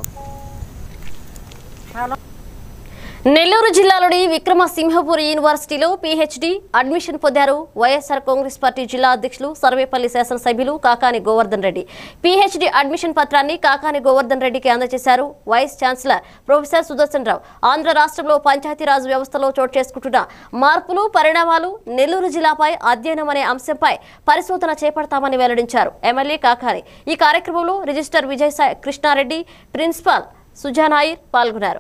నెల్లూరు జిల్లాలోని విక్రమసింహపురి యూనివర్సిటీలో PhD admission పొందారు వైఎస్ఆర్ కాంగ్రెస్ పార్టీ జిల్లా అధ్యక్షులు సర్వేపల్లి శాసనసభ్యులు కాకాని గోవర్ధన్ రెడ్డి పీహెచ్డీ అడ్మిషన్ పత్రాన్ని కాకాని గోవర్ధన్ రెడ్డికి అందజేశారు vice chancellor professor Sudarshan Rao Andhra రాష్ట్రంలో పంచాయతీరాజ్ వ్యవస్థలో చోటు చేసుకుంటున్న మార్పులు పరిణామాలు నెల్లూరు జిల్లాపై అధ్యయనం అనే అంశంపై పరిశోధన చేపడతామని వెల్లడించారు ఎమ్మెల్యే కాకాని ఈ కార్యక్రమంలో రిజిస్టర్ విజయ్ సాయి కృష్ణారెడ్డి ప్రిన్సిపాల్ సుజానాయిర్ పాల్గొన్నారు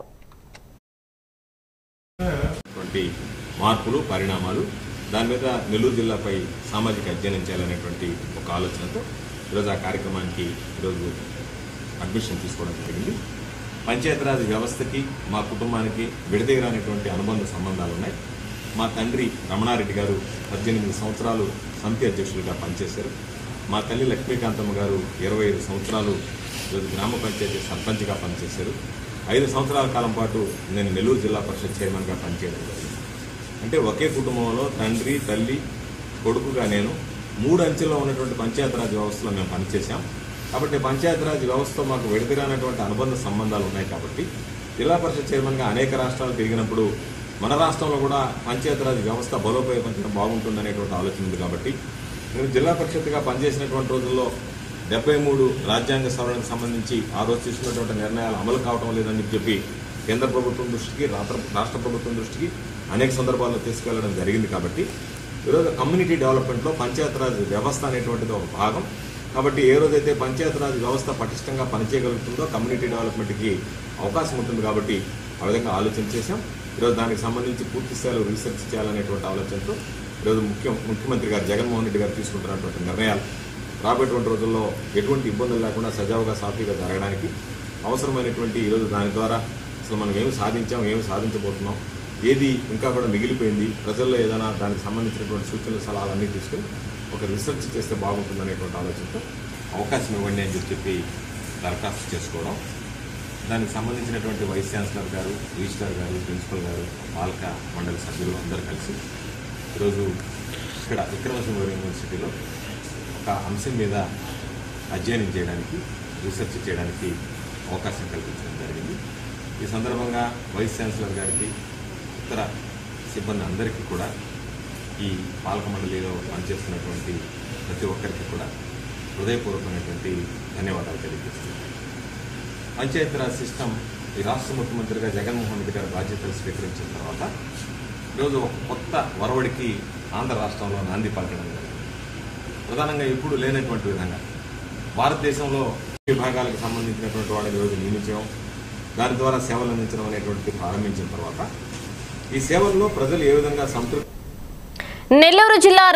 అటువంటి మార్పులు పరిణామాలు దాని మీద నెల్లూరు జిల్లాపై సామాజిక అధ్యయనం చేయాలనేటువంటి ఒక ఆలోచనతో ఈరోజు ఆ కార్యక్రమానికి ఈరోజు అడ్మిషన్ తీసుకోవడం జరిగింది పంచాయతీరాజ్ వ్యవస్థకి మా కుటుంబానికి విడదీయరానటువంటి అనుబంధ సంబంధాలు ఉన్నాయి మా తండ్రి రమణారెడ్డి గారు పద్దెనిమిది సంవత్సరాలు సమితి అధ్యక్షులుగా పనిచేశారు మా తల్లి లక్ష్మీకాంతమ్మ గారు ఇరవై ఐదు సంవత్సరాలు ఈరోజు గ్రామ పంచాయతీ సర్పంచ్గా పనిచేశారు ఐదు సంవత్సరాల కాలం పాటు నేను నెల్లూరు జిల్లా పరిషత్ చైర్మన్గా పనిచేయడం జరిగింది అంటే ఒకే కుటుంబంలో తండ్రి తల్లి కొడుకుగా నేను మూడు అంచెల్లో ఉన్నటువంటి పంచాయతీరాజ్ వ్యవస్థలో మేము పనిచేశాం కాబట్టి పంచాయతీరాజ్ వ్యవస్థతో మాకు విడదీరానటువంటి అనుబంధ సంబంధాలు ఉన్నాయి కాబట్టి జిల్లా పరిషత్ చైర్మన్గా అనేక రాష్ట్రాలు తిరిగినప్పుడు మన రాష్ట్రంలో కూడా పంచాయతీరాజ్ వ్యవస్థ బలోపేతం బాగుంటుందనేటువంటి ఆలోచన ఉంది కాబట్టి నేను జిల్లా పరిషత్గా పనిచేసినటువంటి రోజుల్లో డెబ్బై మూడు రాజ్యాంగ సవరణకు సంబంధించి ఆ రోజు తీసుకున్నటువంటి నిర్ణయాలు అమలు కావటం లేదని చెప్పి కేంద్ర ప్రభుత్వం దృష్టికి రాష్ట్ర రాష్ట్ర ప్రభుత్వం దృష్టికి అనేక సందర్భాల్లో తీసుకెళ్లడం జరిగింది కాబట్టి ఈరోజు కమ్యూనిటీ డెవలప్మెంట్లో పంచాయతీరాజ్ వ్యవస్థ అనేటువంటిది ఒక భాగం కాబట్టి ఏ రోజైతే పంచాయతీరాజ్ వ్యవస్థ పటిష్టంగా పనిచేయగలుగుతుందో కమ్యూనిటీ డెవలప్మెంట్కి అవకాశం ఉంటుంది కాబట్టి ఆ విధంగా ఆలోచన చేశాం ఈరోజు దానికి సంబంధించి పూర్తి స్థాయిలో రీసెర్చ్ చేయాలనేటువంటి ఆలోచనతో ఈరోజు ముఖ్య ముఖ్యమంత్రి గారు జగన్మోహన్ రెడ్డి గారు తీసుకుంటున్నటువంటి నిర్ణయాలు రాబోయేటువంటి రోజుల్లో ఎటువంటి ఇబ్బందులు లేకుండా సజావుగా సాఫీగా జరగడానికి అవసరమైనటువంటి ఈరోజు దాని ద్వారా అసలు మనం ఏమి సాధించాం ఏమి సాధించబోతున్నాం ఏది ఇంకా కూడా మిగిలిపోయింది ప్రజల్లో ఏదైనా దానికి సంబంధించినటువంటి సూచనలు సలహాలన్నీ తీసుకుని ఒక రీసెర్చ్ చేస్తే బాగుంటుందనేటువంటి ఆలోచనతో అవకాశం ఇవ్వండి అని చెప్పి దరఖాస్తు చేసుకోవడం దానికి సంబంధించినటువంటి వైస్ ఛాన్సలర్ గారు రిజిస్టర్ గారు ప్రిన్సిపల్ గారు పాలక మండలి సభ్యులు అందరూ కలిసి ఈరోజు ఇక్కడ విక్రమసింహ యూనివర్సిటీలో ఒక అంశం మీద అధ్యయనం చేయడానికి రీసెర్చ్ చేయడానికి అవకాశం కల్పించడం జరిగింది ఈ సందర్భంగా వైస్ ఛాన్సలర్ గారికి ఇతర సిబ్బంది అందరికీ కూడా ఈ పాలక మండలిలో పనిచేస్తున్నటువంటి ప్రతి ఒక్కరికి కూడా హృదయపూర్వకమైనటువంటి ధన్యవాదాలు తెలియజేస్తున్నాను పంచాయతీరాజ్ సిస్టమ్ ఈ రాష్ట్ర ముఖ్యమంత్రిగా జగన్మోహన్ రెడ్డి గారు బాధ్యతలు స్వీకరించిన తర్వాత ఈరోజు ఒక కొత్త వరవడికి ఆంధ్ర రాష్ట్రంలో నాంది పలకడం జరిగింది ప్రధానంగా ఎప్పుడు లేనటువంటి విధంగా భారతదేశంలో విభాగాలకు సంబంధించినటువంటి వాళ్ళని ఈరోజు నియమించడం దాని ద్వారా సేవలు అందించడం అనేటువంటిది ప్రారంభించిన తర్వాత ఈ సేవల్లో ప్రజలు ఏ విధంగా సంతృప్తి నెల్లూరు జిల్లా